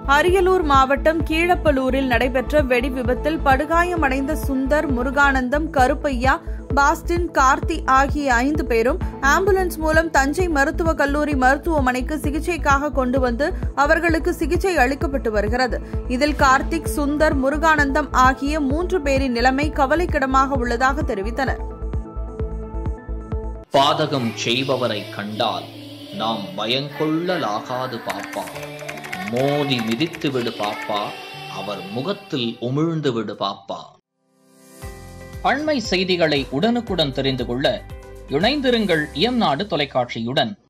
அரியலூர் மாவட்டம் கீழப்பலூரில் நடைபெற்ற வெடி விபத்தில் படுகாயமடைந்த சுந்தர் முருகானந்தம் கருப்பையா பாஸ்டின் கார்த்தி ஆகிய ஐந்து பேரும் ஆம்புலன்ஸ் மூலம் தஞ்சை மருத்துவக் கல்லூரி மருத்துவமனைக்கு சிகிச்சைக்காக கொண்டு வந்து அவர்களுக்கு சிகிச்சை அளிக்கப்பட்டு வருகிறது இதில் கார்த்திக் சுந்தர் முருகானந்தம் ஆகிய மூன்று பேரின் நிலைமை கவலைக்கிடமாக உள்ளதாக தெரிவித்தனர் பாதகம் செய்பவரை கண்டால் நாம் பயங்கொள்ளலாகாது பாப்பா மோதி மிதித்து விடு பாப்பா அவர் முகத்தில் உமிழ்ந்து விடு பாப்பா அண்மை செய்திகளை உடனுக்குடன் தெரிந்து கொள்ள இணைந்திருங்கள் இயம்நாடு தொலைக்காட்சியுடன்